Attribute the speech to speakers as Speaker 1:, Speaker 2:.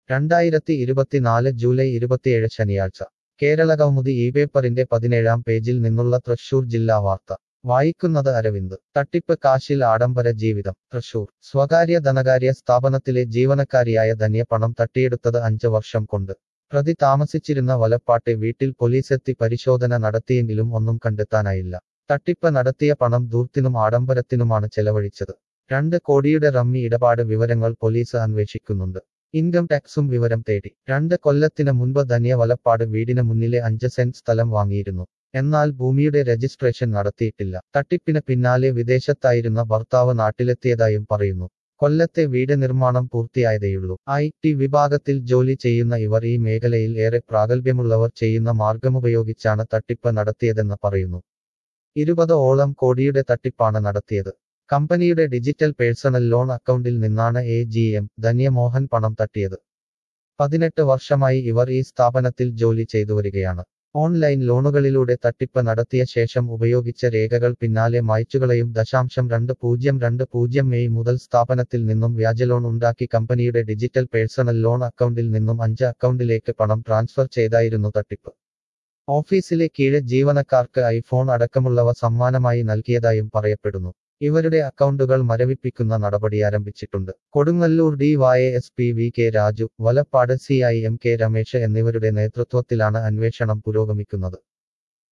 Speaker 1: രണ്ടായിരത്തി ഇരുപത്തിനാല് ജൂലൈ ഇരുപത്തിയേഴ് ശനിയാഴ്ച കേരള കൗമുദി ഈ പേപ്പറിന്റെ പതിനേഴാം പേജിൽ നിന്നുള്ള തൃശൂർ ജില്ലാ വാർത്ത വായിക്കുന്നത് അരവിന്ദ് തട്ടിപ്പ് കാശിൽ ആഡംബര ജീവിതം തൃശൂർ സ്വകാര്യ ധനകാര്യ സ്ഥാപനത്തിലെ ജീവനക്കാരിയായ ധന്യ പണം തട്ടിയെടുത്തത് അഞ്ച് വർഷം കൊണ്ട് പ്രതി താമസിച്ചിരുന്ന വലപ്പാട്ടെ വീട്ടിൽ പോലീസെത്തി പരിശോധന നടത്തിയെങ്കിലും ഒന്നും കണ്ടെത്താനായില്ല തട്ടിപ്പ് നടത്തിയ പണം ദൂർത്തിനും ആഡംബരത്തിനുമാണ് ചെലവഴിച്ചത് രണ്ട് കോടിയുടെ റമ്മി ഇടപാട് വിവരങ്ങൾ പോലീസ് അന്വേഷിക്കുന്നുണ്ട് ഇൻകം ടാക്സും വിവരം തേടി രണ്ട് കൊല്ലത്തിന് മുൻപ് ധന്യ വലപ്പാട് വീടിന് മുന്നിലെ അഞ്ച് സെന്റ് സ്ഥലം വാങ്ങിയിരുന്നു എന്നാൽ ഭൂമിയുടെ രജിസ്ട്രേഷൻ നടത്തിയിട്ടില്ല തട്ടിപ്പിന് പിന്നാലെ വിദേശത്തായിരുന്ന ഭർത്താവ് നാട്ടിലെത്തിയതായും പറയുന്നു കൊല്ലത്തെ വീട് നിർമ്മാണം പൂർത്തിയായതേയുള്ളൂ ഐ ടി വിഭാഗത്തിൽ ജോലി ചെയ്യുന്ന ഇവർ ഈ മേഖലയിൽ ഏറെ പ്രാഗൽഭ്യമുള്ളവർ ചെയ്യുന്ന മാർഗമുപയോഗിച്ചാണ് തട്ടിപ്പ് നടത്തിയതെന്ന് പറയുന്നു ഇരുപത് ഓളം കോടിയുടെ തട്ടിപ്പാണ് നടത്തിയത് കമ്പനിയുടെ ഡിജിറ്റൽ പേഴ്സണൽ ലോൺ അക്കൗണ്ടിൽ നിന്നാണ് എ ജി എം ധന്യമോഹൻ പണം തട്ടിയത് പതിനെട്ട് വർഷമായി ഇവർ ഈ സ്ഥാപനത്തിൽ ജോലി ചെയ്തു വരികയാണ് ഓൺലൈൻ ലോണുകളിലൂടെ തട്ടിപ്പ് നടത്തിയ ശേഷം ഉപയോഗിച്ച രേഖകൾ പിന്നാലെ മായ്ച്ചുകളയും ദശാംശം രണ്ട് പൂജ്യം രണ്ട് പൂജ്യം മെയ് മുതൽ സ്ഥാപനത്തിൽ നിന്നും വ്യാജ ലോൺ ഉണ്ടാക്കി കമ്പനിയുടെ ഡിജിറ്റൽ പേഴ്സണൽ ലോൺ അക്കൗണ്ടിൽ നിന്നും അഞ്ച് അക്കൗണ്ടിലേക്ക് പണം ട്രാൻസ്ഫർ ചെയ്തായിരുന്നു തട്ടിപ്പ് ഓഫീസിലെ കീഴ് ജീവനക്കാർക്ക് ഐഫോൺ അടക്കമുള്ളവ സമ്മാനമായി നൽകിയതായും പറയപ്പെടുന്നു ഇവരുടെ അക്കൗണ്ടുകൾ മരവിപ്പിക്കുന്ന നടപടി ആരംഭിച്ചിട്ടുണ്ട് Kodungallur D Y S P V K Raju Valappad C I M K Ramesh എന്നിവരുടെ നേതൃത്വത്തിലാണ് അന്വേഷണം പുരോഗമിക്കുന്നത്